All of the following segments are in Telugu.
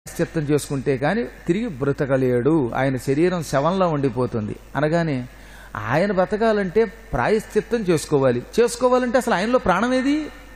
చిత్తం చేసుకుంటే కానీ తిరిగి బ్రతకలేడు ఆయన శరీరం శవంలో ఉండిపోతుంది అనగానే ఆయన బతకాలంటే ప్రాయశ్చిత్తం చేసుకోవాలి చేసుకోవాలంటే అసలు ఆయనలో ప్రాణం ఏది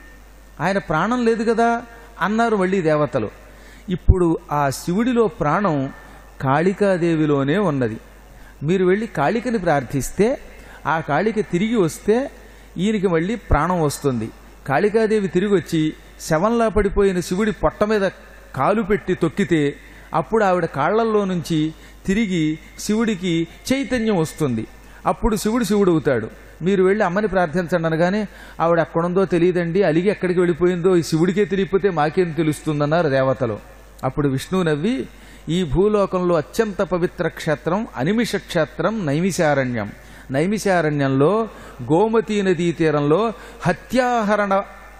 ఆయన ప్రాణం లేదు కదా అన్నారు మళ్ళీ దేవతలు ఇప్పుడు ఆ శివుడిలో ప్రాణం కాళికాదేవిలోనే ఉన్నది మీరు వెళ్ళి కాళికని ప్రార్థిస్తే ఆ కాళిక తిరిగి వస్తే ఈయనకి మళ్ళీ ప్రాణం వస్తుంది కాళికాదేవి తిరిగి వచ్చి శవంలా పడిపోయిన శివుడి పొట్ట మీద కాలు పెట్టి తొక్కితే అప్పుడు ఆవిడ కాళ్లల్లో నుంచి తిరిగి శివుడికి చైతన్యం వస్తుంది అప్పుడు శివుడు శివుడు అవుతాడు మీరు వెళ్ళి అమ్మని ప్రార్థించండి అనగానే ఆవిడ ఎక్కడుందో తెలియదండి అలిగి ఎక్కడికి వెళ్ళిపోయిందో ఈ శివుడికే తెలియకపోతే మాకేం తెలుస్తుందన్నారు దేవతలు అప్పుడు విష్ణువు నవ్వి ఈ భూలోకంలో అత్యంత పవిత్ర క్షేత్రం అనిమిష క్షేత్రం నైమిషారణ్యం నైమిషారణ్యంలో గోమతీ నదీ తీరంలో హత్యాహరణ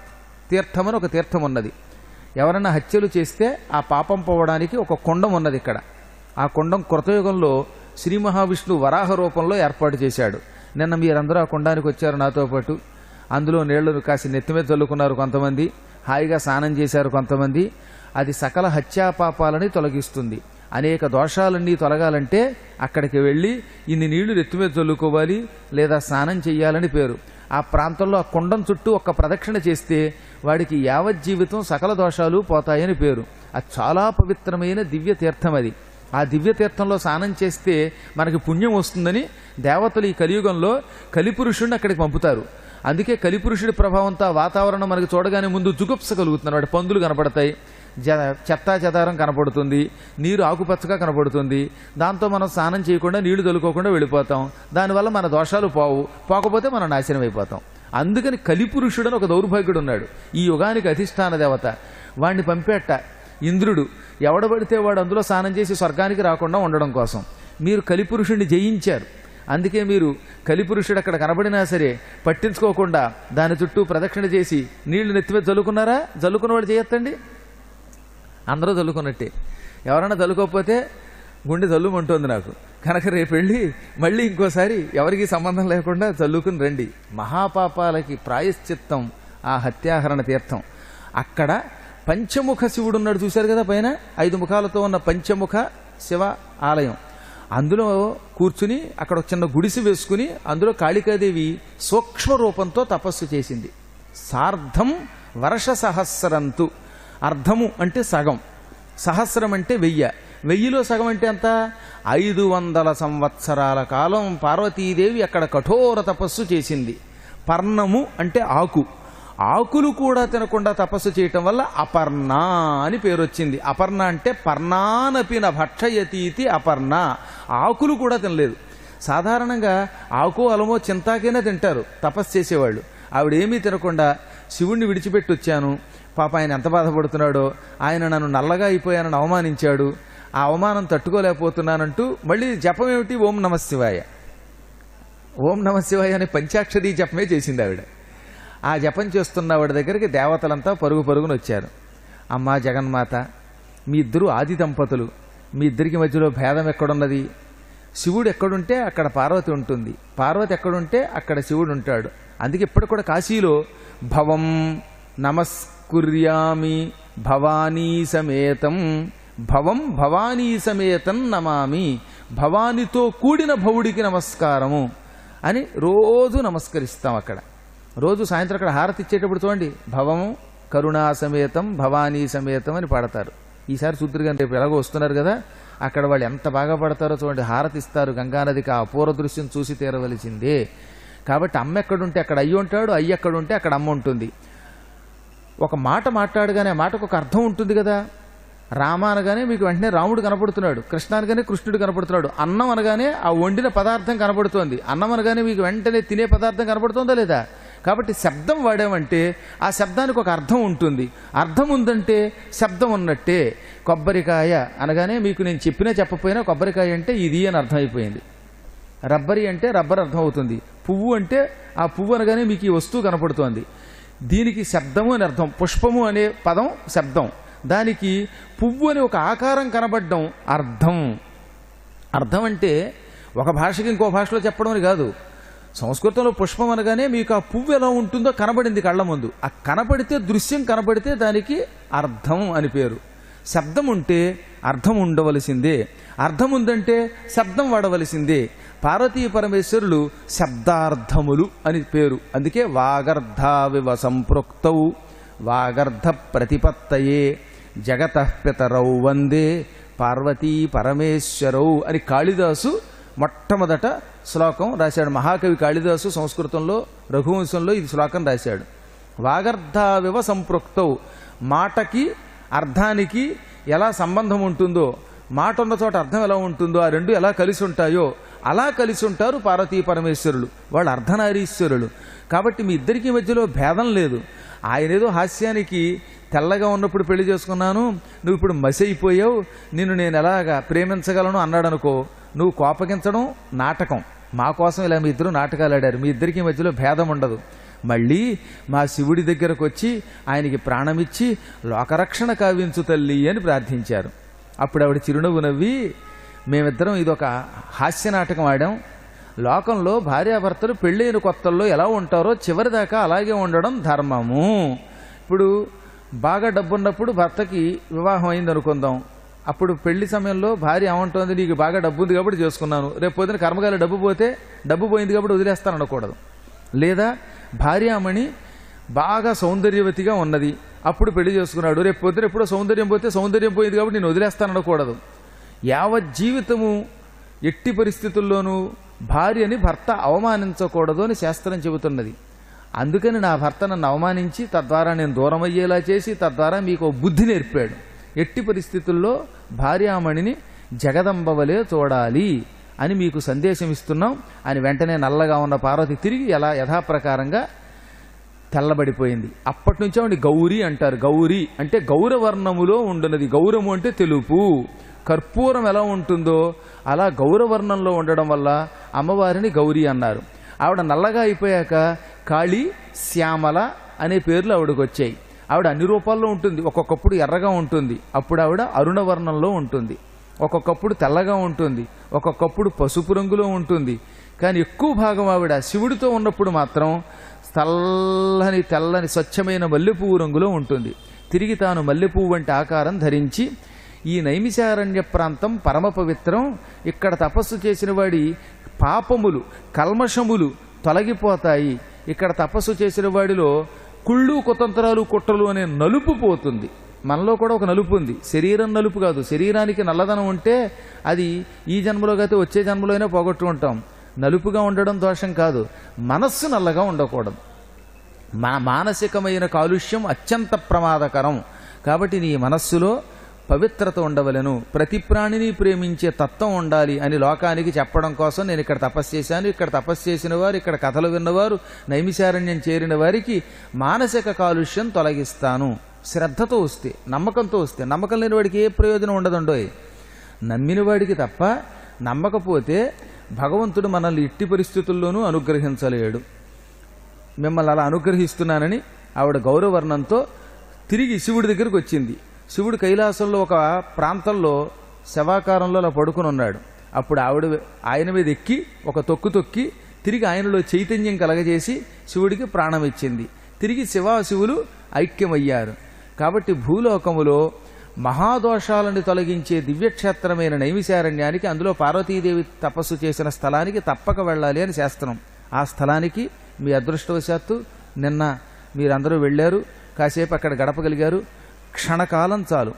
తీర్థం అని ఒక తీర్థం ఉన్నది ఎవరన్నా హత్యలు చేస్తే ఆ పాపం పోవడానికి ఒక కొండం ఉన్నది ఇక్కడ ఆ కొండం కృతయుగంలో శ్రీ మహావిష్ణువు వరాహ రూపంలో ఏర్పాటు చేశాడు నిన్న మీరందరూ ఆ కొండానికి వచ్చారు నాతో పాటు అందులో నీళ్లు కాసి నెత్తి మీద చల్లుకున్నారు కొంతమంది హాయిగా స్నానం చేశారు కొంతమంది అది సకల హత్యా పాపాలని తొలగిస్తుంది అనేక దోషాలన్నీ తొలగాలంటే అక్కడికి వెళ్ళి ఇన్ని నీళ్లు నెత్తి మీద చల్లుకోవాలి లేదా స్నానం చెయ్యాలని పేరు ఆ ప్రాంతంలో ఆ కుండం చుట్టూ ఒక్క ప్రదక్షిణ చేస్తే వాడికి యావజ్జీవితం సకల దోషాలు పోతాయని పేరు అది చాలా పవిత్రమైన దివ్య తీర్థం అది ఆ దివ్య తీర్థంలో స్నానం చేస్తే మనకి పుణ్యం వస్తుందని దేవతలు ఈ కలియుగంలో కలిపురుషుడిని అక్కడికి పంపుతారు అందుకే కలిపురుషుడి ప్రభావంతో ఆ వాతావరణం మనకి చూడగానే ముందు జుగుప్స కలుగుతుంది వాటి పందులు కనపడతాయి జ చెత్తా చెదారం కనపడుతుంది నీరు ఆకుపచ్చగా కనపడుతుంది దాంతో మనం స్నానం చేయకుండా నీళ్లు తొలుకోకుండా వెళ్ళిపోతాం దానివల్ల మన దోషాలు పోవు పోకపోతే మనం నాశనం అయిపోతాం అందుకని కలిపురుషుడని ఒక దౌర్భాగ్యుడు ఉన్నాడు ఈ యుగానికి అధిష్టాన దేవత వాణ్ణి పంపేట ఇంద్రుడు ఎవడబడితే వాడు అందులో స్నానం చేసి స్వర్గానికి రాకుండా ఉండడం కోసం మీరు కలిపురుషుణ్ణి జయించారు అందుకే మీరు కలిపురుషుడు అక్కడ కనబడినా సరే పట్టించుకోకుండా దాని చుట్టూ ప్రదక్షిణ చేసి నీళ్లు నెత్తిమీద జల్లుకున్నారా జల్లుకున్న వాడు చేయొద్దండి అందరూ చల్లుకున్నట్టే ఎవరైనా చల్లుకోకపోతే గుండె చల్లుమంటుంది నాకు కనుక రేపు వెళ్ళి మళ్ళీ ఇంకోసారి ఎవరికి సంబంధం లేకుండా చల్లుకుని రండి మహాపాపాలకి ప్రాయశ్చిత్తం ఆ హత్యాహరణ తీర్థం అక్కడ పంచముఖ శివుడు ఉన్నాడు చూశారు కదా పైన ఐదు ముఖాలతో ఉన్న పంచముఖ శివ ఆలయం అందులో కూర్చుని అక్కడ ఒక చిన్న గుడిసె వేసుకుని అందులో కాళికాదేవి సూక్ష్మ రూపంతో తపస్సు చేసింది సార్ధం వర్ష సహస్రంతు అర్ధము అంటే సగం సహస్రం అంటే వెయ్య వెయ్యిలో సగం అంటే ఎంత ఐదు వందల సంవత్సరాల కాలం పార్వతీదేవి అక్కడ కఠోర తపస్సు చేసింది పర్ణము అంటే ఆకు ఆకులు కూడా తినకుండా తపస్సు చేయటం వల్ల అపర్ణ అని పేరు వచ్చింది అపర్ణ అంటే పర్ణానపిన భక్షయతీతి అపర్ణ ఆకులు కూడా తినలేదు సాధారణంగా ఆకు అలమో చింతాకైనా తింటారు తపస్సు చేసేవాళ్ళు ఆవిడేమీ తినకుండా శివుణ్ణి విడిచిపెట్టి వచ్చాను పాప ఆయన ఎంత బాధపడుతున్నాడో ఆయన నన్ను నల్లగా అయిపోయానని అవమానించాడు ఆ అవమానం తట్టుకోలేకపోతున్నానంటూ మళ్ళీ జపం ఏమిటి ఓం నమ శివాయ ఓం నమ శివాయ అనే పంచాక్షరీ జపమే చేసింది ఆవిడ ఆ జపం చేస్తున్న ఆవిడ దగ్గరికి దేవతలంతా పరుగు పరుగున వచ్చారు అమ్మా జగన్మాత మీ ఇద్దరు ఆది దంపతులు మీ ఇద్దరికి మధ్యలో భేదం ఎక్కడున్నది శివుడు ఎక్కడుంటే అక్కడ పార్వతి ఉంటుంది పార్వతి ఎక్కడుంటే అక్కడ శివుడు ఉంటాడు అందుకే ఇప్పటికి కూడా కాశీలో భవం నమస్కుర్యామి భవానీ సమేతం భవం భవానీ సమేతం నమామి భవానితో కూడిన భవుడికి నమస్కారము అని రోజు నమస్కరిస్తాం అక్కడ రోజు సాయంత్రం అక్కడ హారతి ఇచ్చేటప్పుడు చూడండి భవము కరుణా సమేతం భవానీ సమేతం అని పాడతారు ఈసారి చూద్దరు గారు రేపు ఎలాగో వస్తున్నారు కదా అక్కడ వాళ్ళు ఎంత బాగా పడతారో చూడండి హారతి ఇస్తారు గంగానదికి ఆ అపూర్వ దృశ్యం చూసి తీరవలసిందే కాబట్టి అమ్మ ఎక్కడుంటే అక్కడ అయ్యి ఉంటాడు అయ్యి ఎక్కడుంటే అక్కడ అమ్మ ఉంటుంది ఒక మాట మాట్లాడగానే ఆ మాటకు ఒక అర్థం ఉంటుంది కదా రామ అనగానే మీకు వెంటనే రాముడు కనపడుతున్నాడు కృష్ణ అనగానే కృష్ణుడు కనపడుతున్నాడు అన్నం అనగానే ఆ వండిన పదార్థం కనపడుతోంది అన్నం అనగానే మీకు వెంటనే తినే పదార్థం కనపడుతోందా లేదా కాబట్టి శబ్దం వాడామంటే ఆ శబ్దానికి ఒక అర్థం ఉంటుంది అర్థం ఉందంటే శబ్దం ఉన్నట్టే కొబ్బరికాయ అనగానే మీకు నేను చెప్పినా చెప్పపోయినా కొబ్బరికాయ అంటే ఇది అని అర్థమైపోయింది రబ్బరి అంటే రబ్బర్ అర్థం అవుతుంది పువ్వు అంటే ఆ పువ్వు అనగానే మీకు ఈ వస్తువు కనపడుతోంది దీనికి శబ్దము అని అర్థం పుష్పము అనే పదం శబ్దం దానికి పువ్వు అని ఒక ఆకారం కనబడడం అర్థం అర్థం అంటే ఒక భాషకి ఇంకో భాషలో చెప్పడం అని కాదు సంస్కృతంలో పుష్పం అనగానే మీకు ఆ పువ్వు ఎలా ఉంటుందో కనబడింది కళ్ళ ముందు ఆ కనపడితే దృశ్యం కనపడితే దానికి అర్థం అని పేరు శబ్దం ఉంటే అర్థం ఉండవలసిందే అర్థం ఉందంటే శబ్దం వాడవలసిందే పార్వతీ పరమేశ్వరులు శబ్దార్థములు అని పేరు అందుకే వాగర్ధావివ సంపృక్తౌ వాగర్ధ ప్రతిపత్తయే జగత పితరౌ వందే పార్వతీ పరమేశ్వరౌ అని కాళిదాసు మొట్టమొదట శ్లోకం రాశాడు మహాకవి కాళిదాసు సంస్కృతంలో రఘువంశంలో ఇది శ్లోకం రాశాడు వాగర్ధావివ సంపృక్తౌ మాటకి అర్థానికి ఎలా సంబంధం ఉంటుందో మాట ఉన్న చోట అర్థం ఎలా ఉంటుందో ఆ రెండు ఎలా కలిసి ఉంటాయో అలా కలిసి ఉంటారు పార్వతీ పరమేశ్వరులు వాళ్ళు అర్ధనారీశ్వరులు కాబట్టి మీ ఇద్దరికి మధ్యలో భేదం లేదు ఆయన ఏదో హాస్యానికి తెల్లగా ఉన్నప్పుడు పెళ్లి చేసుకున్నాను నువ్వు ఇప్పుడు మసి అయిపోయావు నిన్ను నేను ఎలాగా ప్రేమించగలను అన్నాడు అనుకో నువ్వు కోపగించడం నాటకం మా కోసం ఇలా మీ ఇద్దరు నాటకాలు ఆడారు మీ ఇద్దరికి మధ్యలో భేదం ఉండదు మళ్ళీ మా శివుడి దగ్గరకు వచ్చి ఆయనకి ప్రాణమిచ్చి లోకరక్షణ కావించు తల్లి అని ప్రార్థించారు అప్పుడు ఆవిడ చిరునవ్వు నవ్వి మేమిద్దరం ఇదొక హాస్య నాటకం ఆడాం లోకంలో భార్యాభర్తలు పెళ్ళైన కొత్తల్లో ఎలా ఉంటారో చివరిదాకా అలాగే ఉండడం ధర్మము ఇప్పుడు బాగా డబ్బున్నప్పుడు భర్తకి వివాహం అయింది అనుకుందాం అప్పుడు పెళ్లి సమయంలో భార్య ఏమంటోంది నీకు బాగా డబ్బు ఉంది కాబట్టి చేసుకున్నాను రేపు పొద్దున కర్మగాలి డబ్బు పోతే డబ్బు పోయింది కాబట్టి వదిలేస్తాను అనకూడదు లేదా భార్యామణి బాగా సౌందర్యవతిగా ఉన్నది అప్పుడు పెళ్లి చేసుకున్నాడు రేపు పొద్దున ఎప్పుడో సౌందర్యం పోతే సౌందర్యం పోయింది కాబట్టి నేను వదిలేస్తాను అనకూడదు యావత్ జీవితము ఎట్టి పరిస్థితుల్లోనూ భార్యని భర్త అవమానించకూడదు అని శాస్త్రం చెబుతున్నది అందుకని నా భర్త నన్ను అవమానించి తద్వారా నేను దూరం అయ్యేలా చేసి తద్వారా మీకు ఓ బుద్ధి నేర్పాడు ఎట్టి పరిస్థితుల్లో భార్యామణిని జగదంబవలే చూడాలి అని మీకు సందేశం ఇస్తున్నాం అని వెంటనే నల్లగా ఉన్న పార్వతి తిరిగి ఎలా యథాప్రకారంగా తెల్లబడిపోయింది అప్పటి నుంచి ఆవిడ గౌరీ అంటారు గౌరీ అంటే గౌరవర్ణములో ఉండున్నది గౌరము అంటే తెలుపు కర్పూరం ఎలా ఉంటుందో అలా గౌరవర్ణంలో ఉండడం వల్ల అమ్మవారిని గౌరీ అన్నారు ఆవిడ నల్లగా అయిపోయాక కాళీ శ్యామల అనే పేర్లు ఆవిడకు వచ్చాయి ఆవిడ అన్ని రూపాల్లో ఉంటుంది ఒక్కొక్కప్పుడు ఎర్రగా ఉంటుంది అప్పుడు ఆవిడ అరుణవర్ణంలో ఉంటుంది ఒక్కొక్కప్పుడు తెల్లగా ఉంటుంది ఒక్కొక్కప్పుడు పసుపు రంగులో ఉంటుంది కానీ ఎక్కువ భాగం ఆవిడ శివుడితో ఉన్నప్పుడు మాత్రం తెల్లని తెల్లని స్వచ్ఛమైన మల్లెపువ్వు రంగులో ఉంటుంది తిరిగి తాను మల్లెపువ్వు వంటి ఆకారం ధరించి ఈ నైమిషారణ్య ప్రాంతం పరమ పవిత్రం ఇక్కడ తపస్సు చేసిన వాడి పాపములు కల్మషములు తొలగిపోతాయి ఇక్కడ తపస్సు చేసిన వాడిలో కుళ్ళు కుతంత్రాలు కుట్రలు అనే నలుపు పోతుంది మనలో కూడా ఒక నలుపు ఉంది శరీరం నలుపు కాదు శరీరానికి నల్లదనం ఉంటే అది ఈ జన్మలో అయితే వచ్చే జన్మలో అయినా పోగొట్టు ఉంటాం నలుపుగా ఉండడం దోషం కాదు మనస్సు నల్లగా ఉండకూడదు మా మానసికమైన కాలుష్యం అత్యంత ప్రమాదకరం కాబట్టి నీ మనస్సులో పవిత్రత ఉండవలను ప్రతి ప్రాణిని ప్రేమించే తత్వం ఉండాలి అని లోకానికి చెప్పడం కోసం నేను ఇక్కడ తపస్సు చేశాను ఇక్కడ తపస్సు చేసిన వారు ఇక్కడ కథలు విన్నవారు నైమిశారణ్యం చేరిన వారికి మానసిక కాలుష్యం తొలగిస్తాను శ్రద్ధతో వస్తే నమ్మకంతో వస్తే నమ్మకం లేని వాడికి ఏ ప్రయోజనం ఉండదుండోయ్ నమ్మిన వాడికి తప్ప నమ్మకపోతే భగవంతుడు మనల్ని ఇట్టి పరిస్థితుల్లోనూ అనుగ్రహించలేడు మిమ్మల్ని అలా అనుగ్రహిస్తున్నానని ఆవిడ గౌరవర్ణంతో తిరిగి శివుడి దగ్గరికి వచ్చింది శివుడు కైలాసంలో ఒక ప్రాంతంలో శవాకారంలో అలా పడుకుని ఉన్నాడు అప్పుడు ఆవిడ ఆయన మీద ఎక్కి ఒక తొక్కు తొక్కి తిరిగి ఆయనలో చైతన్యం కలగజేసి శివుడికి ప్రాణం ఇచ్చింది తిరిగి శివాశివులు ఐక్యమయ్యారు కాబట్టి భూలోకములో మహాదోషాలను తొలగించే దివ్యక్షేత్రమైన నైమిశారణ్యానికి అందులో పార్వతీదేవి తపస్సు చేసిన స్థలానికి తప్పక వెళ్ళాలి అని శాస్త్రం ఆ స్థలానికి మీ అదృష్టవశాత్తు నిన్న మీరందరూ వెళ్ళారు కాసేపు అక్కడ గడపగలిగారు క్షణకాలం చాలు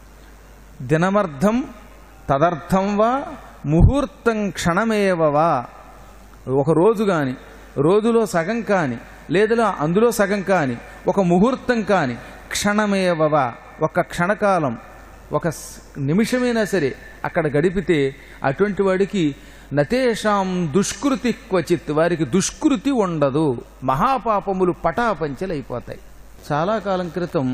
దినమర్థం తదర్థం వా ముహూర్తం క్షణమేవవా ఒక రోజు కాని రోజులో సగం కాని లేదా అందులో సగం కాని ఒక ముహూర్తం కాని క్షణమేవవా ఒక క్షణకాలం ఒక స్- నిమిషమైనా సరే అక్కడ గడిపితే అటువంటి వాడికి నతేషాం దుష్కృతి క్వచిత్ వారికి దుష్కృతి ఉండదు మహాపాపములు పటాపంచలైపోతాయి చాలా కాలం క్రితం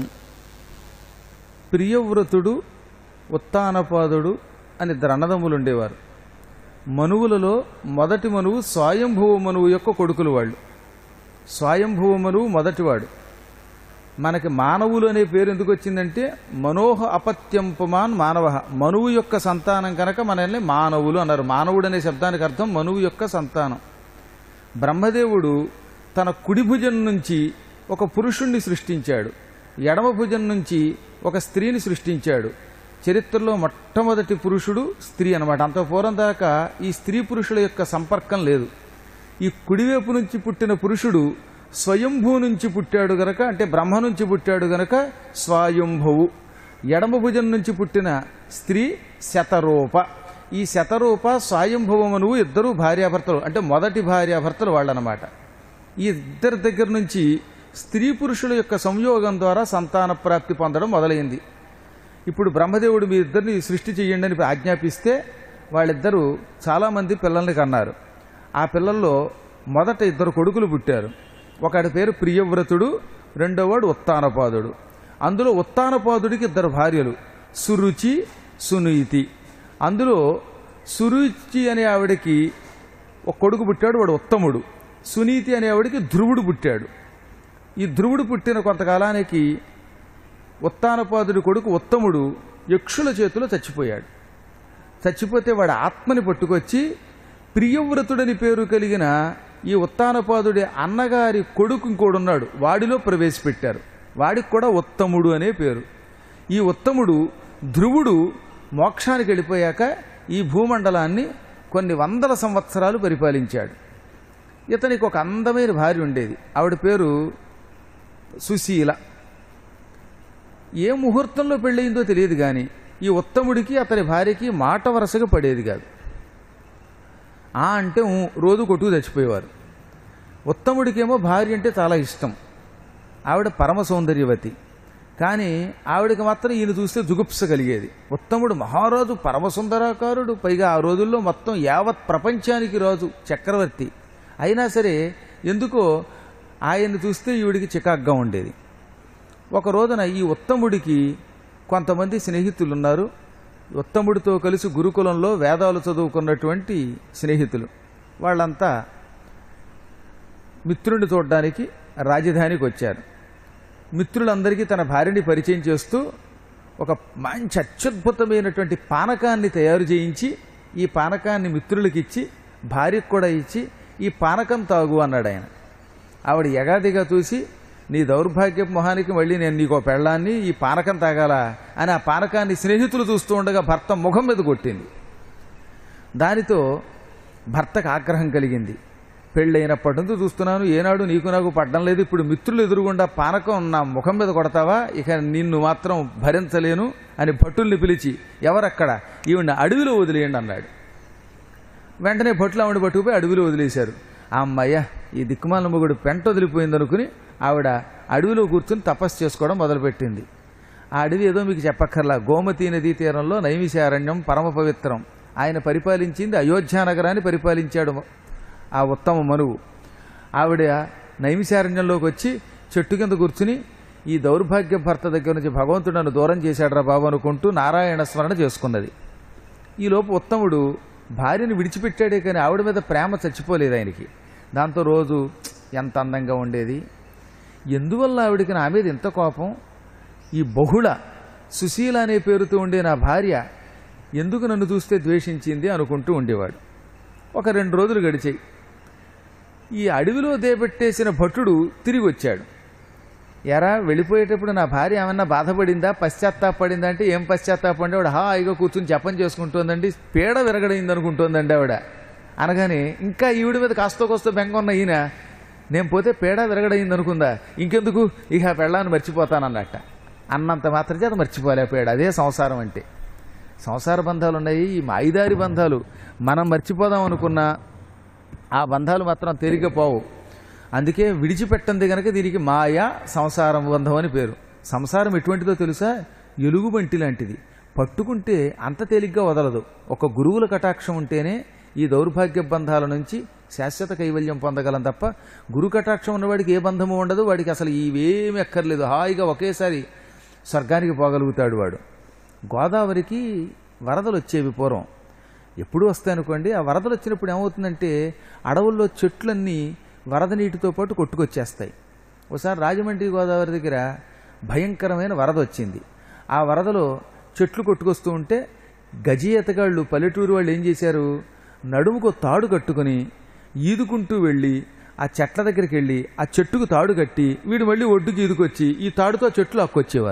ప్రియవ్రతుడు ఉత్తానపాదుడు అని ఇద్దరు అన్నదమ్ములు ఉండేవారు మనువులలో మొదటి మనువు స్వయంభువ మనువు యొక్క కొడుకులు వాళ్ళు స్వయంభువ మనువు మొదటివాడు మనకి మానవులు అనే పేరు ఎందుకు వచ్చిందంటే మనోహ అపత్యంపుమాన్ మానవ మనువు యొక్క సంతానం కనుక మనల్ని మానవులు అన్నారు మానవుడు అనే శబ్దానికి అర్థం మనువు యొక్క సంతానం బ్రహ్మదేవుడు తన కుడి భుజం నుంచి ఒక పురుషుణ్ణి సృష్టించాడు ఎడమ భుజం నుంచి ఒక స్త్రీని సృష్టించాడు చరిత్రలో మొట్టమొదటి పురుషుడు స్త్రీ అనమాట అంత పూర్వం దాకా ఈ స్త్రీ పురుషుల యొక్క సంపర్కం లేదు ఈ కుడివైపు నుంచి పుట్టిన పురుషుడు స్వయంభూ నుంచి పుట్టాడు గనక అంటే బ్రహ్మ నుంచి పుట్టాడు గనక స్వయంభువు ఎడమ భుజం నుంచి పుట్టిన స్త్రీ శతరూప ఈ శతరూప స్వయంభువమును ఇద్దరు భార్యాభర్తలు అంటే మొదటి భార్యాభర్తలు వాళ్ళనమాట ఈ ఇద్దరి దగ్గర నుంచి స్త్రీ పురుషుల యొక్క సంయోగం ద్వారా సంతాన ప్రాప్తి పొందడం మొదలైంది ఇప్పుడు బ్రహ్మదేవుడు మీ ఇద్దరిని సృష్టి చేయండి అని ఆజ్ఞాపిస్తే వాళ్ళిద్దరూ చాలామంది పిల్లల్ని కన్నారు ఆ పిల్లల్లో మొదట ఇద్దరు కొడుకులు పుట్టారు ఒకడి పేరు ప్రియవ్రతుడు రెండోవాడు ఉత్తానపాదుడు అందులో ఉత్తానపాదుడికి ఇద్దరు భార్యలు సురుచి సునీతి అందులో సురుచి అనే ఆవిడకి ఒక కొడుకు పుట్టాడు వాడు ఉత్తముడు సునీతి అనే ఆవిడకి ధ్రువుడు పుట్టాడు ఈ ధ్రువుడు పుట్టిన కొంతకాలానికి ఉత్తానపాదుడి కొడుకు ఉత్తముడు యక్షుల చేతిలో చచ్చిపోయాడు చచ్చిపోతే వాడి ఆత్మని పట్టుకొచ్చి ప్రియవ్రతుడని పేరు కలిగిన ఈ ఉత్తానపాదుడి అన్నగారి కొడుకు ఇంకోడున్నాడు వాడిలో ప్రవేశపెట్టారు వాడికి కూడా ఉత్తముడు అనే పేరు ఈ ఉత్తముడు ధ్రువుడు మోక్షానికి వెళ్ళిపోయాక ఈ భూమండలాన్ని కొన్ని వందల సంవత్సరాలు పరిపాలించాడు ఇతనికి ఒక అందమైన భార్య ఉండేది ఆవిడ పేరు సుశీల ఏ ముహూర్తంలో పెళ్ళయిందో తెలియదు కానీ ఈ ఉత్తముడికి అతని భార్యకి మాట వరసగా పడేది కాదు ఆ అంటే ఊ, రోజు కొట్టుకు చచ్చిపోయేవారు ఉత్తముడికేమో భార్య అంటే చాలా ఇష్టం ఆవిడ పరమ సౌందర్యవతి కానీ ఆవిడకి మాత్రం ఈయన చూస్తే జుగుప్స కలిగేది ఉత్తముడు మహారాజు పరమ సుందరాకారుడు పైగా ఆ రోజుల్లో మొత్తం యావత్ ప్రపంచానికి రాజు చక్రవర్తి అయినా సరే ఎందుకో ఆయన్ని చూస్తే ఈవిడికి చికాగ్గా ఉండేది ఒక రోజున ఈ ఉత్తముడికి కొంతమంది స్నేహితులు ఉన్నారు ఉత్తముడితో కలిసి గురుకులంలో వేదాలు చదువుకున్నటువంటి స్నేహితులు వాళ్ళంతా మిత్రుడిని చూడడానికి రాజధానికి వచ్చారు మిత్రులందరికీ తన భార్యని పరిచయం చేస్తూ ఒక మంచి అత్యద్భుతమైనటువంటి పానకాన్ని తయారు చేయించి ఈ పానకాన్ని మిత్రులకి ఇచ్చి భార్యకు కూడా ఇచ్చి ఈ పానకం తాగు అన్నాడు ఆయన ఆవిడ యగాదిగా చూసి నీ దౌర్భాగ్యపు మొహానికి మళ్ళీ నేను నీకో పెళ్ళాన్ని ఈ పానకం తాగాలా అని ఆ పానకాన్ని స్నేహితులు చూస్తూ ఉండగా భర్త ముఖం మీద కొట్టింది దానితో భర్తకు ఆగ్రహం కలిగింది పెళ్ళైనప్పటి నుంచి చూస్తున్నాను ఏనాడు నీకు నాకు పడ్డం లేదు ఇప్పుడు మిత్రులు ఎదురుగుండా పానకం నా ముఖం మీద కొడతావా ఇక నిన్ను మాత్రం భరించలేను అని భటుల్ని పిలిచి ఎవరక్కడ ఈవిడ అడవిలో వదిలేయండి అన్నాడు వెంటనే భట్లు ఆవిడ పట్టుకుపోయి అడవిలో వదిలేశారు ఆ అమ్మయ్య ఈ దిక్కుమాల మొగుడు పెంట వదిలిపోయింది అనుకుని ఆవిడ అడవిలో కూర్చుని తపస్సు చేసుకోవడం మొదలుపెట్టింది ఆ అడవి ఏదో మీకు చెప్పక్కర్లా గోమతీ నదీ తీరంలో నైమిషారణ్యం పరమ పవిత్రం ఆయన పరిపాలించింది అయోధ్య నగరాన్ని పరిపాలించాడు ఆ ఉత్తమ మనువు ఆవిడ నైమిషారణ్యంలోకి వచ్చి చెట్టు కింద కూర్చుని ఈ దౌర్భాగ్య భర్త దగ్గర నుంచి భగవంతుడు నన్ను దూరం చేశాడురా బాబు అనుకుంటూ నారాయణ స్మరణ చేసుకున్నది ఈలోపు ఉత్తముడు భార్యను విడిచిపెట్టాడే కానీ ఆవిడ మీద ప్రేమ చచ్చిపోలేదు ఆయనకి దాంతో రోజు ఎంత అందంగా ఉండేది ఎందువల్ల ఆవిడికి నా మీద ఇంత కోపం ఈ బహుళ సుశీల అనే పేరుతో ఉండే నా భార్య ఎందుకు నన్ను చూస్తే ద్వేషించింది అనుకుంటూ ఉండేవాడు ఒక రెండు రోజులు గడిచాయి ఈ అడవిలో దేపెట్టేసిన భటుడు తిరిగి వచ్చాడు ఎరా వెళ్ళిపోయేటప్పుడు నా భార్య ఏమన్నా బాధపడిందా పశ్చాత్తాపడిందా అంటే ఏం పశ్చాత్తాపండి ఆవిడ హాయిగా కూర్చుని జపం చేసుకుంటోందండి పీడ విరగడైంది అనుకుంటోందండి ఆవిడ అనగానే ఇంకా ఈవిడ మీద కాస్తో కోస్తో బెంగ ఉన్న ఈయన నేను పోతే పేడ విరగడైంది అనుకుందా ఇంకెందుకు ఇక ఆ పెళ్ళాన్ని మర్చిపోతానన్నట్ట అన్నంత మాత్రం చేత మర్చిపోలే పేడ అదే సంసారం అంటే సంసార బంధాలు ఉన్నాయి ఈ మాయిదారి బంధాలు మనం మర్చిపోదాం అనుకున్నా ఆ బంధాలు మాత్రం తేలికపోవు అందుకే విడిచిపెట్టంది గనక దీనికి మాయ సంసారం బంధం అని పేరు సంసారం ఎటువంటిదో తెలుసా ఎలుగుబంటి లాంటిది పట్టుకుంటే అంత తేలిగ్గా వదలదు ఒక గురువుల కటాక్షం ఉంటేనే ఈ దౌర్భాగ్య బంధాల నుంచి శాశ్వత కైవల్యం పొందగలం తప్ప గురు కటాక్షం ఉన్నవాడికి ఏ బంధము ఉండదు వాడికి అసలు ఇవేమీ అక్కర్లేదు హాయిగా ఒకేసారి స్వర్గానికి పోగలుగుతాడు వాడు గోదావరికి వరదలు వచ్చేవి పూర్వం ఎప్పుడు వస్తాయనుకోండి ఆ వరదలు వచ్చినప్పుడు ఏమవుతుందంటే అడవుల్లో చెట్లన్నీ వరద నీటితో పాటు కొట్టుకొచ్చేస్తాయి ఒకసారి రాజమండ్రి గోదావరి దగ్గర భయంకరమైన వరద వచ్చింది ఆ వరదలో చెట్లు కొట్టుకొస్తూ ఉంటే గజి ఎతగాళ్ళు పల్లెటూరు వాళ్ళు ఏం చేశారు నడుముకు తాడు కట్టుకుని ఈదుకుంటూ వెళ్ళి ఆ చెట్ల దగ్గరికి వెళ్ళి ఆ చెట్టుకు తాడు కట్టి వీడు మళ్ళీ ఒడ్డుకి ఈదుకొచ్చి ఈ తాడుతో ఆ చెట్లు అక్కొచ్చేవారు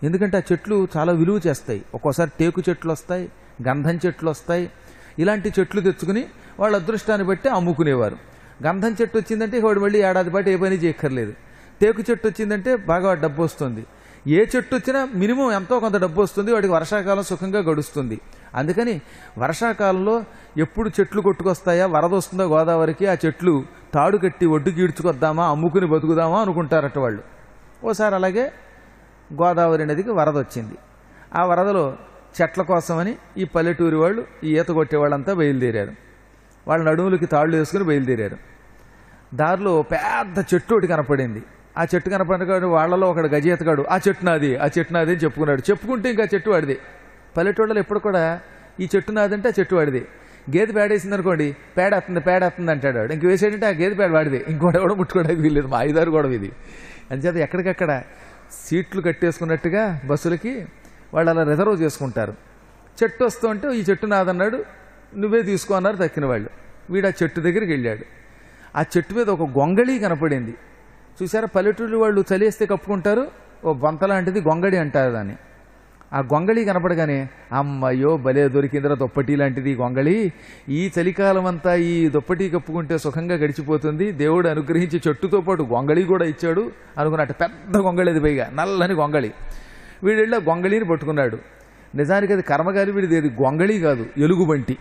ఎందుకంటే ఆ చెట్లు చాలా విలువ చేస్తాయి ఒక్కోసారి టేకు చెట్లు వస్తాయి గంధం చెట్లు వస్తాయి ఇలాంటి చెట్లు తెచ్చుకుని వాళ్ళ అదృష్టాన్ని బట్టి అమ్ముకునేవారు గంధం చెట్టు వచ్చిందంటే ఇక వాడు మళ్ళీ ఏడాది పాటు ఏ పని చేయక్కర్లేదు టేకు చెట్టు వచ్చిందంటే బాగా డబ్బు వస్తుంది ఏ చెట్టు వచ్చినా మినిమం ఎంతో కొంత డబ్బు వస్తుంది వాడికి వర్షాకాలం సుఖంగా గడుస్తుంది అందుకని వర్షాకాలంలో ఎప్పుడు చెట్లు కొట్టుకొస్తాయా వరద వస్తుందో గోదావరికి ఆ చెట్లు తాడు కట్టి ఒడ్డుకి ఈడ్చుకొద్దామా అమ్ముకుని బతుకుదామా అనుకుంటారట వాళ్ళు ఓసారి అలాగే గోదావరి నదికి వరద వచ్చింది ఆ వరదలో చెట్ల కోసమని ఈ పల్లెటూరి వాళ్ళు ఈ ఈత కొట్టే వాళ్ళంతా బయలుదేరారు వాళ్ళ నడుములకి తాళ్ళు వేసుకుని బయలుదేరారు దారిలో పెద్ద చెట్టు ఒకటి కనపడింది ఆ చెట్టు కనపడిన వాళ్ళలో ఒకడు గజేతగాడు ఆ చెట్టు నాది ఆ చెట్టు నాది అని చెప్పుకున్నాడు చెప్పుకుంటే ఇంకా చెట్టు వాడిది పల్లెటూళ్ళలో ఎప్పుడు కూడా ఈ చెట్టు నాదంటే ఆ చెట్టు వాడిది గేదె పేడేసింది అనుకోండి పేడేస్తుంది పేడేస్తుంది అంటాడు వాడు ఇంక వేసేటంటే ఆ గేదె పేడ వాడిది ఇంకోటి కూడా ముట్టుకోవడానికి వీల్లేదు మా ఐదారు కూడా ఇది అంచేత ఎక్కడికక్కడ సీట్లు కట్టేసుకున్నట్టుగా బస్సులకి వాళ్ళు అలా రిజర్వ్ చేసుకుంటారు చెట్టు వస్తుంటే ఈ చెట్టు నాదన్నాడు నువ్వే తీసుకో అన్నారు తక్కిన వాళ్ళు వీడు ఆ చెట్టు దగ్గరికి వెళ్ళాడు ఆ చెట్టు మీద ఒక గొంగళి కనపడింది చూసారా పల్లెటూరు వాళ్ళు చలిస్తే కప్పుకుంటారు ఓ బొంత లాంటిది గొంగడి అంటారు దాన్ని ఆ గొంగళి కనపడగానే అమ్మయ్యో భలే దొరికిందిరా దుప్పటి లాంటిది గొంగళి ఈ చలికాలం అంతా ఈ దుప్పటి కప్పుకుంటే సుఖంగా గడిచిపోతుంది దేవుడు అనుగ్రహించి చెట్టుతో పాటు గొంగళి కూడా ఇచ్చాడు అనుకున్నట్టు పెద్ద గొంగళిది పైగా నల్లని గొంగళి వీడు వెళ్ళి ఆ గొంగళిని పట్టుకున్నాడు నిజానికి అది కర్మగాలి వీడిది అది గొంగళి కాదు ఎలుగుబంటి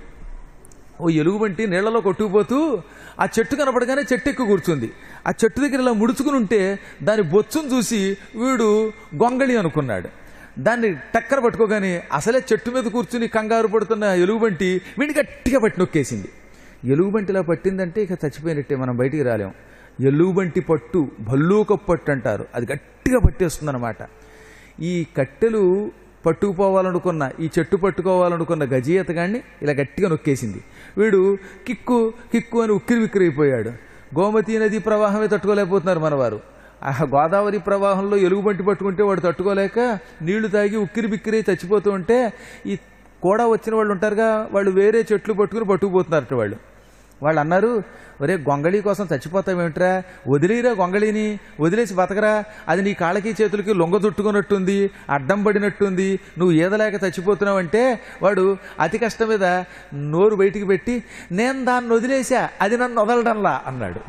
ఓ ఎలుగుబంటి నీళ్లలో కొట్టుకుపోతూ ఆ చెట్టు కనపడగానే చెట్టు ఎక్కువ కూర్చుంది ఆ చెట్టు దగ్గర ఇలా ముడుచుకుని ఉంటే దాని బొచ్చును చూసి వీడు గొంగళి అనుకున్నాడు దాన్ని టక్కర పట్టుకోగానే అసలే చెట్టు మీద కూర్చుని కంగారు పడుతున్న ఎలుగుబంటి వీడిని గట్టిగా పట్టి నొక్కేసింది ఎలుగుబంటిలా పట్టిందంటే ఇక చచ్చిపోయినట్టే మనం బయటికి రాలేం ఎలుగుబంటి పట్టు భల్లూక పట్టు అంటారు అది గట్టిగా పట్టేస్తుందన్నమాట ఈ కట్టెలు పట్టుకుపోవాలనుకున్న ఈ చెట్టు పట్టుకోవాలనుకున్న గజీయతగాన్ని ఇలా గట్టిగా నొక్కేసింది వీడు కిక్కు కిక్కు అని ఉక్కిరి విక్కిరైపోయాడు గోమతీ నది ప్రవాహమే తట్టుకోలేకపోతున్నారు మనవారు ఆ గోదావరి ప్రవాహంలో ఎలుగుబంటి పట్టుకుంటే వాడు తట్టుకోలేక నీళ్లు తాగి ఉక్కిరి బిక్కిరి చచ్చిపోతూ ఉంటే ఈ కూడా వచ్చిన వాళ్ళు ఉంటారుగా వాళ్ళు వేరే చెట్లు పట్టుకుని పట్టుకుపోతున్నారట వాళ్ళు వాళ్ళు అన్నారు ఒరే గొంగళి కోసం చచ్చిపోతావేమిట్రా వదిలేరా గొంగళిని వదిలేసి బతకరా అది నీ కాళ్ళకి చేతులకి లొంగ చుట్టుకున్నట్టుంది అడ్డం పడినట్టుంది నువ్వు ఈదలేక చచ్చిపోతున్నావంటే వాడు అతి కష్టం మీద నోరు బయటికి పెట్టి నేను దాన్ని వదిలేసా అది నన్ను వదలడంలా అన్నాడు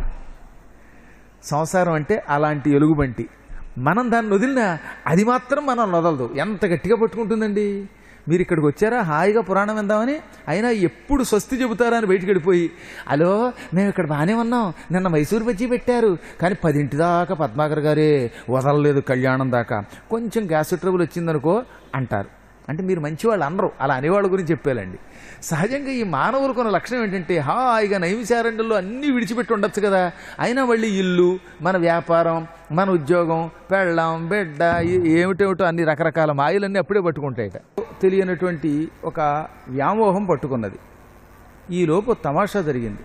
సంసారం అంటే అలాంటి ఎలుగుబంటి మనం దాన్ని వదిలినా అది మాత్రం మనం వదలదు ఎంత గట్టిగా పట్టుకుంటుందండి మీరు ఇక్కడికి వచ్చారా హాయిగా పురాణం విందామని అయినా ఎప్పుడు స్వస్తి చెబుతారా అని బయటికి వెళ్ళిపోయి హలో మేము ఇక్కడ బాగానే ఉన్నాం నిన్న మైసూరు బజ్జీ పెట్టారు కానీ పదింటి దాకా పద్మాకర్ గారే వదలలేదు కళ్యాణం దాకా కొంచెం గ్యాస్ ట్రబుల్ వచ్చిందనుకో అంటారు అంటే మీరు మంచివాళ్ళు అనరు అలా అనేవాళ్ళ గురించి చెప్పాలండి సహజంగా ఈ మానవులకు ఉన్న లక్షణం ఏంటంటే హాయిగా నైమిశారణ్యంలో అన్నీ విడిచిపెట్టి ఉండొచ్చు కదా అయినా మళ్ళీ ఇల్లు మన వ్యాపారం మన ఉద్యోగం పెళ్ళాం బిడ్డ ఏ- ఏమిటేమిటో అన్ని రకరకాల మాయలన్నీ అప్పుడే పట్టుకుంటాయట తెలియనటువంటి ఒక వ్యామోహం పట్టుకున్నది ఈ లోపు తమాషా జరిగింది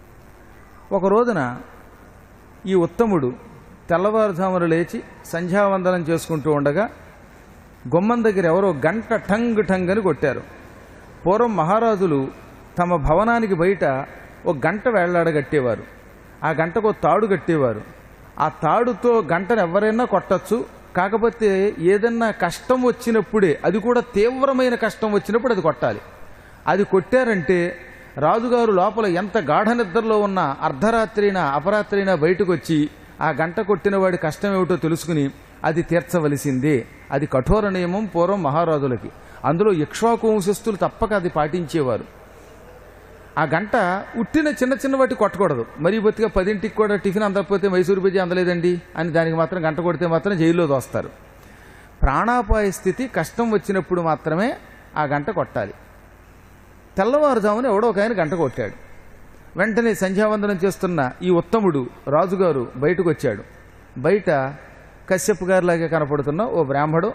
ఒక రోజున ఈ ఉత్తముడు తెల్లవారుజామున లేచి సంధ్యావందనం చేసుకుంటూ ఉండగా గుమ్మం దగ్గర ఎవరో గంట టంగ్ టంగ్ అని కొట్టారు పూర్వం మహారాజులు తమ భవనానికి బయట ఒక గంట వేళ్లాడగట్టేవారు ఆ గంటకు ఒక తాడు కట్టేవారు ఆ తాడుతో గంటను ఎవరైనా కొట్టచ్చు కాకపోతే ఏదన్నా కష్టం వచ్చినప్పుడే అది కూడా తీవ్రమైన కష్టం వచ్చినప్పుడు అది కొట్టాలి అది కొట్టారంటే రాజుగారు లోపల ఎంత గాఢ నిద్రలో ఉన్న అర్ధరాత్రైనా అపరాత్రైనా బయటకు వచ్చి ఆ గంట కొట్టిన వాడి కష్టం ఏమిటో తెలుసుకుని అది తీర్చవలసిందే అది కఠోర నియమం పూర్వం మహారాజులకి అందులో ఇక్ష్వాకు వంశస్థులు తప్పక అది పాటించేవారు ఆ గంట ఉట్టిన చిన్న చిన్న వాటి కొట్టకూడదు మరీ బొత్తిగా పదింటికి కూడా టిఫిన్ అందకపోతే మైసూరు బజ్జీ అందలేదండి అని దానికి మాత్రం గంట కొడితే మాత్రం జైల్లో దోస్తారు ప్రాణాపాయ స్థితి కష్టం వచ్చినప్పుడు మాత్రమే ఆ గంట కొట్టాలి తెల్లవారుజామున ఎవడో ఒక ఆయన గంట కొట్టాడు వెంటనే సంధ్యావందనం చేస్తున్న ఈ ఉత్తముడు రాజుగారు బయటకు వచ్చాడు బయట కశ్యప్ గారిలాగా కనపడుతున్న ఓ బ్రాహ్మడు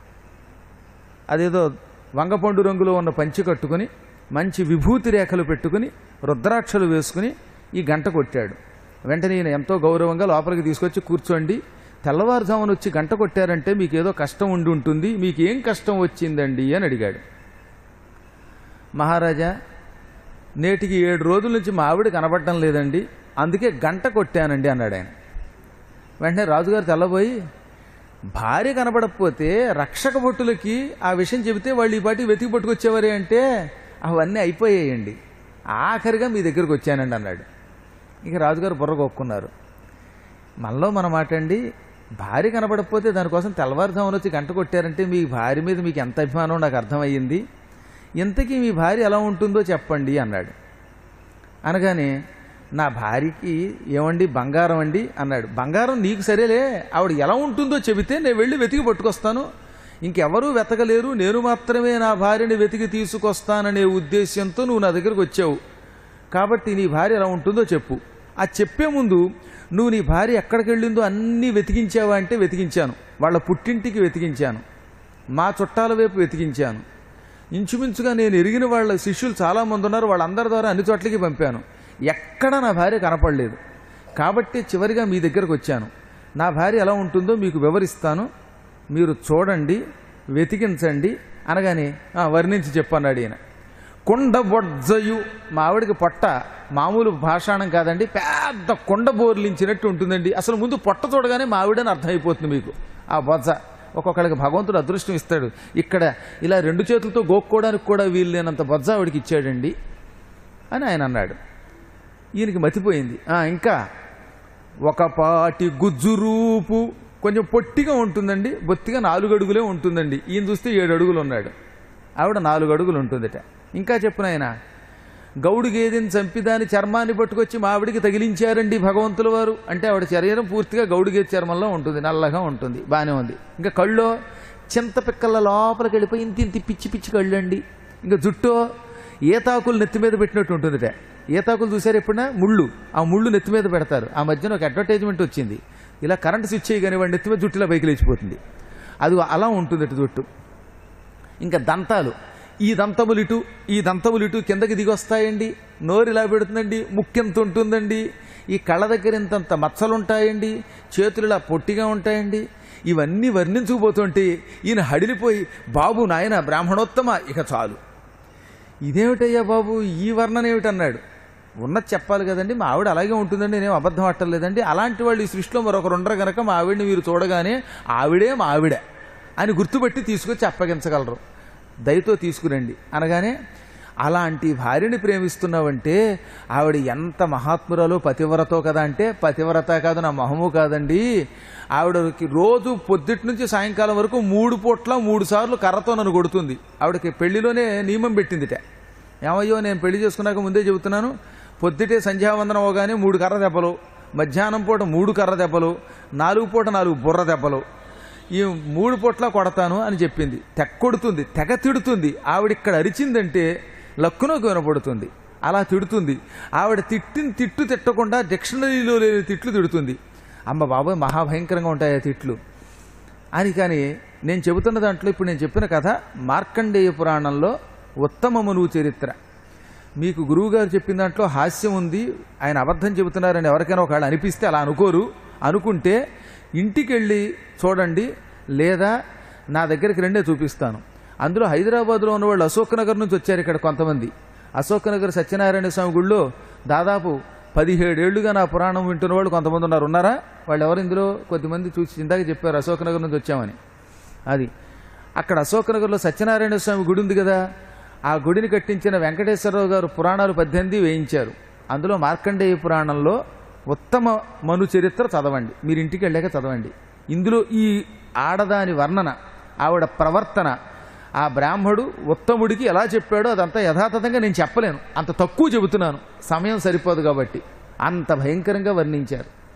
అదేదో వంగపండు రంగులో ఉన్న పంచి కట్టుకుని మంచి విభూతి రేఖలు పెట్టుకుని రుద్రాక్షలు వేసుకుని ఈ గంట కొట్టాడు వెంటనే ఈయన ఎంతో గౌరవంగా లోపలికి తీసుకొచ్చి కూర్చోండి తెల్లవారుజామున వచ్చి గంట కొట్టారంటే మీకు ఏదో కష్టం ఉండి ఉంటుంది మీకు ఏం కష్టం వచ్చిందండి అని అడిగాడు మహారాజా నేటికి ఏడు రోజుల నుంచి మా ఆవిడ కనబడటం లేదండి అందుకే గంట కొట్టానండి అన్నాడు ఆయన వెంటనే రాజుగారు తెల్లబోయి భార్య కనపడకపోతే రక్షక భటులకి ఆ విషయం చెబితే వాళ్ళు ఈ పాటి వెతికి పట్టుకొచ్చేవారే అంటే అవన్నీ అయిపోయాయండి ఆఖరిగా మీ దగ్గరికి వచ్చానండి అన్నాడు ఇక రాజుగారు బుర్ర కొక్కున్నారు మనలో మన మాట అండి భార్య కనపడకపోతే దానికోసం తెల్లవారుజామున వచ్చి గంట కొట్టారంటే మీ భార్య మీద మీకు ఎంత అభిమానం నాకు అర్థమయ్యింది ఇంతకీ మీ భార్య ఎలా ఉంటుందో చెప్పండి అన్నాడు అనగానే నా భార్యకి ఏమండి బంగారం అండి అన్నాడు బంగారం నీకు సరేలే ఆవిడ ఎలా ఉంటుందో చెబితే నేను వెళ్ళి వెతికి పట్టుకొస్తాను ఇంకెవరూ వెతకలేరు నేను మాత్రమే నా భార్యని వెతికి తీసుకొస్తాననే ఉద్దేశ్యంతో నువ్వు నా దగ్గరకు వచ్చావు కాబట్టి నీ భార్య ఎలా ఉంటుందో చెప్పు ఆ చెప్పే ముందు నువ్వు నీ భార్య ఎక్కడికి వెళ్ళిందో అన్నీ వెతికించావా అంటే వెతికించాను వాళ్ళ పుట్టింటికి వెతికించాను మా చుట్టాల వైపు వెతికించాను ఇంచుమించుగా నేను ఎరిగిన వాళ్ళ శిష్యులు చాలామంది ఉన్నారు వాళ్ళందరి ద్వారా అన్ని చోట్లకి పంపాను ఎక్కడ నా భార్య కనపడలేదు కాబట్టి చివరిగా మీ దగ్గరకు వచ్చాను నా భార్య ఎలా ఉంటుందో మీకు వివరిస్తాను మీరు చూడండి వెతికించండి అనగానే "ఆ, వర్ణించి చెప్పన్నాడు ఈయన కొండ బొజ్జయు మా ఆవిడకి పొట్ట మామూలు భాషాణం కాదండి పెద్ద కొండ బోర్లించినట్టు ఉంటుందండి అసలు ముందు పొట్ట చూడగానే మా ఆవిడని అర్థమైపోతుంది మీకు ఆ బొజ్జ ఒక్కొక్కడికి భగవంతుడు అదృష్టం ఇస్తాడు ఇక్కడ ఇలా రెండు చేతులతో గోక్కోవడానికి కూడా వీలు లేనంత బొజ్జ ఆవిడకి ఇచ్చాడండి అని ఆయన అన్నాడు ఈయనకి మతిపోయింది "ఆ, ఇంకా ఒక పాటి గుజ్జు రూపు కొంచెం పొట్టిగా ఉంటుందండి బొత్తిగా నాలుగు అడుగులే ఉంటుందండి ఈయన చూస్తే ఏడు అడుగులు ఉన్నాడు ఆవిడ నాలుగు అడుగులు ఉంటుందిట ఇంకా చెప్పున ఆయన గౌడు గేదెని చంపి దాని చర్మాన్ని పట్టుకొచ్చి మా ఆవిడికి తగిలించారండి భగవంతుల వారు అంటే ఆవిడ శరీరం పూర్తిగా గౌడు గేదె చర్మంలో ఉంటుంది నల్లగా ఉంటుంది బాగానే ఉంది ఇంకా కళ్ళో చింత పిక్కల లోపలికి వెళ్ళిపోయి ఇంత ఇంత పిచ్చి పిచ్చి కళ్ళు అండి ఇంకా జుట్టో ఏతాకులు నెత్తి మీద పెట్టినట్టు ఉంటుందిట ఏతాకులు చూసారు ఎప్పుడైనా ముళ్ళు ఆ ముళ్ళు నెత్తి మీద పెడతారు ఆ మధ్యన ఒక అడ్వర్టైజ్మెంట్ వచ్చింది ఇలా కరెంట్ స్విచ్ చేయగానే వాడి నెత్తి మీద జుట్టులా పైకి లేచిపోతుంది అది అలా ఉంటుందట జుట్టు ఇంకా దంతాలు ఈ దంతములు ఇటు ఈ దంతములు ఇటు కిందకి దిగొస్తాయండి నోరు ఇలా పెడుతుందండి ముక్కెంత ఉంటుందండి ఈ కళ్ళ దగ్గర ఇంతంత మచ్చలుంటాయండి చేతులు ఇలా పొట్టిగా ఉంటాయండి ఇవన్నీ వర్ణించుకుపోతుంటే ఈయన హడిలిపోయి బాబు నాయన బ్రాహ్మణోత్తమ ఇక చాలు ఇదేమిటయ్యా బాబు ఈ వర్ణన ఏమిటన్నాడు ఉన్నది చెప్పాలి కదండి మా ఆవిడ అలాగే ఉంటుందండి నేను అబద్ధం ఆడలేదండి అలాంటి వాళ్ళు ఈ సృష్టిలో మరొకరు ఉండరు గనక మా ఆవిడని మీరు చూడగానే ఆవిడే మా ఆవిడ అని గుర్తుపెట్టి తీసుకొచ్చి అప్పగించగలరు దయతో తీసుకురండి అనగానే అలాంటి భార్యని ప్రేమిస్తున్నావంటే ఆవిడ ఎంత మహాత్మురాలో పతివ్రతో కదా అంటే పతివ్రత కాదు నా మొహము కాదండి ఆవిడకి రోజు పొద్దుటి నుంచి సాయంకాలం వరకు మూడు పూట్ల మూడు సార్లు కర్రతో నన్ను కొడుతుంది ఆవిడకి పెళ్లిలోనే నియమం పెట్టిందిట ఏమయ్యో నేను పెళ్లి చేసుకున్నాక ముందే చెబుతున్నాను పొద్దుటే సంధ్యావందనం అవగానే మూడు కర్ర దెబ్బలు మధ్యాహ్నం పూట మూడు కర్ర దెబ్బలు నాలుగు పూట నాలుగు బుర్ర దెబ్బలు ఈ మూడు పూట్ల కొడతాను అని చెప్పింది తెగ కొడుతుంది తెగ తిడుతుంది ఆవిడ ఇక్కడ అరిచిందంటే లక్కునోకి వినపడుతుంది అలా తిడుతుంది ఆవిడ తిట్టిన తిట్టు తిట్టకుండా డిక్షనరీలో లేని తిట్లు తిడుతుంది అమ్మ బాబాయ్ మహాభయంకరంగా ఉంటాయి ఆ తిట్లు అని కానీ నేను చెబుతున్న దాంట్లో ఇప్పుడు నేను చెప్పిన కథ మార్కండేయ పురాణంలో ఉత్తమమును చరిత్ర మీకు గురువుగారు చెప్పిన దాంట్లో హాస్యం ఉంది ఆయన అబద్ధం చెబుతున్నారని ఎవరికైనా ఒకవేళ అనిపిస్తే అలా అనుకోరు అనుకుంటే ఇంటికి వెళ్ళి చూడండి లేదా నా దగ్గరికి రెండే చూపిస్తాను అందులో హైదరాబాద్లో ఉన్న వాళ్ళు అశోక్ నగర్ నుంచి వచ్చారు ఇక్కడ కొంతమంది అశోక్ నగర్ సత్యనారాయణ స్వామి గుళ్ళో దాదాపు పదిహేడేళ్లుగా నా పురాణం వింటున్న వాళ్ళు కొంతమంది ఉన్నారు ఉన్నారా వాళ్ళు ఎవరు ఇందులో కొద్దిమంది చూసి ఇందాక చెప్పారు అశోక్ నగర్ నుంచి వచ్చామని అది అక్కడ అశోక్ నగర్లో సత్యనారాయణ స్వామి గుడి ఉంది కదా ఆ గుడిని కట్టించిన వెంకటేశ్వరరావు గారు పురాణాలు పద్దెనిమిది వేయించారు అందులో మార్కండేయ పురాణంలో ఉత్తమ మను చరిత్ర చదవండి మీరు ఇంటికి వెళ్ళాక చదవండి ఇందులో ఈ ఆడదాని వర్ణన ఆవిడ ప్రవర్తన ఆ బ్రాహ్మడు ఉత్తముడికి ఎలా చెప్పాడో అదంతా యథాతథంగా నేను చెప్పలేను అంత తక్కువ చెబుతున్నాను సమయం సరిపోదు కాబట్టి అంత భయంకరంగా వర్ణించారు